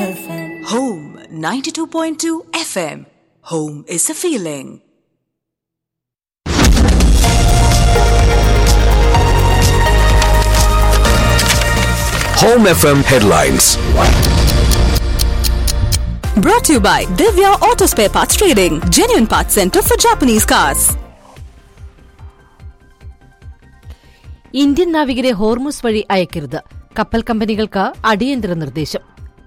FM. Home 92.2 FM. Home is a feeling. Home FM headlines. Brought to you by Divya Auto Spare Parts Trading, genuine parts center for Japanese cars. Indian നാവികരെ Hormuz വഴി അയക്കരുത് കപ്പൽ കമ്പനികൾക്ക് അടിയന്തര നിർദ്ദേശം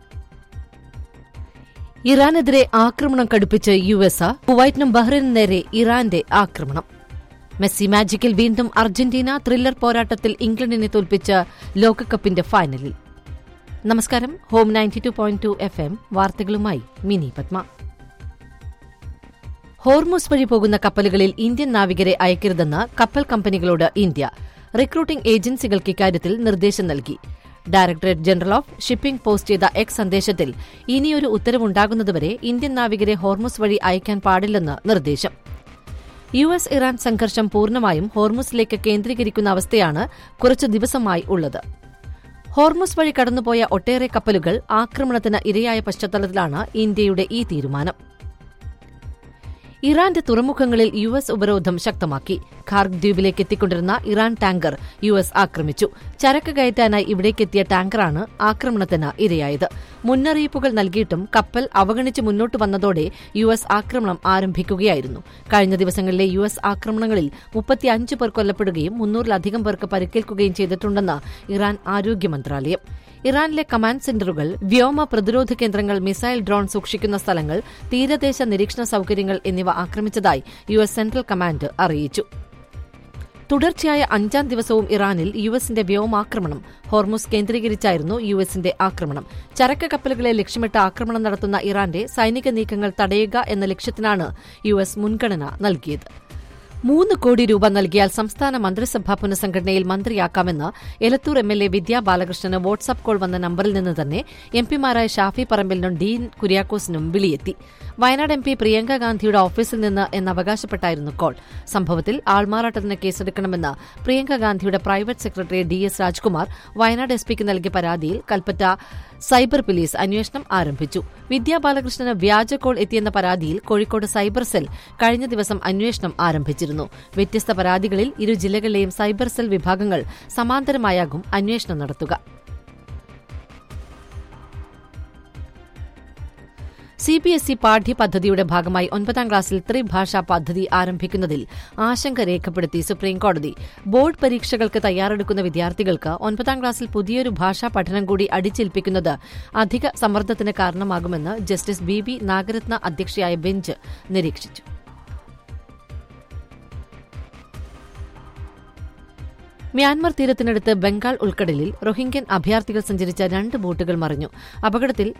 ഇറാനെതിരെ ആക്രമണം കടുപ്പിച്ച് യു എസ് കുവൈറ്റിനും ബഹ്റൈനും നേരെ ഇറാന്റെ ആക്രമണം മെസ്സി മാജിക്കിൽ വീണ്ടും അർജന്റീന ത്രില്ലർ പോരാട്ടത്തിൽ ഇംഗ്ലണ്ടിനെ തോൽപ്പിച്ച് ലോകകപ്പിന്റെ ഫൈനലിൽ നമസ്കാരം home ninety two point two F M വാർത്തകളുമായി മിനി പത്മ ഹോർമുസ് വഴി പോകുന്ന കപ്പലുകളിൽ ഇന്ത്യൻ നാവികരെ അയക്കരുതെന്ന് കപ്പൽ കമ്പനികളോട് ഇന്ത്യ റിക്രൂട്ടിംഗ് ഏജൻസികൾക്ക് ഇക്കാര്യത്തിൽ നിർദ്ദേശം നൽകി directorate general of shipping post ചെയ്ത എക്സ് സന്ദേശത്തിൽ ഇനിയൊരു ഉത്തരവുണ്ടാകുന്നതുവരെ ഇന്ത്യൻ നാവികരെ ഹോർമുസ് വഴി അയക്കാൻ പാടില്ലെന്ന് നിർദ്ദേശം യു എസ് ഇറാൻ സംഘർഷം പൂർണ്ണമായും ഹോർമുസിലേക്ക് കേന്ദ്രീകരിക്കുന്ന അവസ്ഥയാണ് കുറച്ചു ദിവസമായി ഉള്ളത് ഹോർമുസ് വഴി കടന്നുപോയ ഒട്ടേറെ കപ്പലുകൾ ആക്രമണത്തിന് ഇരയായ പശ്ചാത്തലത്തിലാണ് ഇന്ത്യയുടെ ഈ തീരുമാനം ഇറാന്റെ തുറമുഖങ്ങളിൽ യു എസ് ഉപരോധം ശക്തമാക്കി ഖാർഗ് ദ്വീപിലേക്ക് എത്തിക്കൊണ്ടിരുന്ന ഇറാൻ ടാങ്കർ യു എസ് ആക്രമിച്ചു ചരക്ക് കയറ്റാനായി ഇവിടേക്കെത്തിയ ടാങ്കറാണ് ആക്രമണത്തിന് ഇരയായത് മുന്നറിയിപ്പുകൾ നൽകിയിട്ടും കപ്പൽ അവഗണിച്ച് മുന്നോട്ട് വന്നതോടെ യു എസ് ആക്രമണം ആരംഭിക്കുകയായിരുന്നു കഴിഞ്ഞ ദിവസങ്ങളിലെ യു എസ് ആക്രമണങ്ങളിൽ മുപ്പത്തിയഞ്ച് പേർ കൊല്ലപ്പെടുകയും മുന്നൂറിലധികം പേർക്ക് പരിക്കേൽക്കുകയും ചെയ്തിട്ടുണ്ടെന്ന് ഇറാൻ ആരോഗ്യ മന്ത്രാലയം ഇറാനിലെ കമാൻഡ് സെന്ററുകൾ വ്യോമ പ്രതിരോധ കേന്ദ്രങ്ങൾ മിസൈൽ ഡ്രോൺ സൂക്ഷിക്കുന്ന സ്ഥലങ്ങൾ തീരദേശ നിരീക്ഷണ സൌകര്യങ്ങൾ എന്നിവ ആക്രമിച്ചതായി യു എസ് സെൻട്രൽ കമാൻഡ് അറിയിച്ചു തുടർച്ചയായ അഞ്ചാം ദിവസവും ഇറാനിൽ യു എസിന്റെ വ്യോമാക്രമണം ഹോർമുസ് കേന്ദ്രീകരിച്ചായിരുന്നു യു എസിന്റെ ആക്രമണം ചരക്ക് കപ്പലുകളെ ലക്ഷ്യമിട്ട് ആക്രമണം നടത്തുന്ന ഇറാന്റെ സൈനിക നീക്കങ്ങൾ തടയുക എന്ന ലക്ഷ്യത്തിനാണ് യു എസ് മുൻഗണന നൽകിയത് മൂന്ന് കോടി രൂപ നൽകിയാൽ സംസ്ഥാന മന്ത്രിസഭാ പുനഃസംഘടനയിൽ മന്ത്രിയാക്കാമെന്ന് Elathur M L A Vidya ബാലകൃഷ്ണന് വാട്സാപ്പ് കോൾ വന്ന നമ്പറിൽ നിന്ന് തന്നെ എം പിമാരായ ഷാഫി പറമ്പിലിനും ഡീൻ കുര്യാക്കോസിനും വിളിയെത്തി വയനാട് എം പി പ്രിയങ്ക ഗാന്ധിയുടെ ഓഫീസിൽ നിന്ന് എന്ന് അവകാശപ്പെട്ടായിരുന്നു കോൾ സംഭവത്തിൽ ആൾമാറാട്ടത്തിന് കേസെടുക്കണമെന്ന് പ്രിയങ്ക ഗാന്ധിയുടെ private secretary D S Rajkumar Wayanad S പിക്ക് നൽകിയ പരാതിയിൽ കൽപ്പറ്റ സൈബർ പോലീസ് അന്വേഷണം ആരംഭിച്ചു വിദ്യാ ബാലകൃഷ്ണന് വ്യാജ കോൾ എത്തിയെന്ന പരാതിയിൽ കോഴിക്കോട് സൈബർ സെൽ കഴിഞ്ഞ ദിവസം അന്വേഷണം ആരംഭിച്ചിരുന്നു വ്യത്യസ്ത പരാതികളിൽ ഇരു ജില്ലകളിലെയും സൈബർ സെൽ വിഭാഗങ്ങൾ സമാന്തരമായാകും അന്വേഷണം നടത്തുക സി ബി എസ് ഇ പാഠ്യപദ്ധതിയുടെ ഭാഗമായി ഒൻപതാം ക്ലാസ്സിൽ ത്രിഭാഷാ പദ്ധതി ആരംഭിക്കുന്നതിൽ ആശങ്ക രേഖപ്പെടുത്തി സുപ്രീംകോടതി ബോർഡ് പരീക്ഷകൾക്ക് തയ്യാറെടുക്കുന്ന വിദ്യാർത്ഥികൾക്ക് ഒൻപതാം ക്ലാസ്സിൽ പുതിയൊരു ഭാഷാ പഠനം കൂടി അടിച്ചേൽപ്പിക്കുന്നത് അധിക സമ്മർദ്ദത്തിന് കാരണമാകുമെന്ന് ജസ്റ്റിസ് ബി ബി നാഗരത്ന അധ്യക്ഷയായ ബെഞ്ച് നിരീക്ഷിച്ചു മ്യാൻമർ തീരത്തിനടുത്ത് ബംഗാൾ ഉൾക്കടലിൽ റോഹിംഗ്യൻ അഭയാർത്ഥികൾ സഞ്ചരിച്ച രണ്ട് ബോട്ടുകൾ മറിഞ്ഞു അപകടത്തിൽ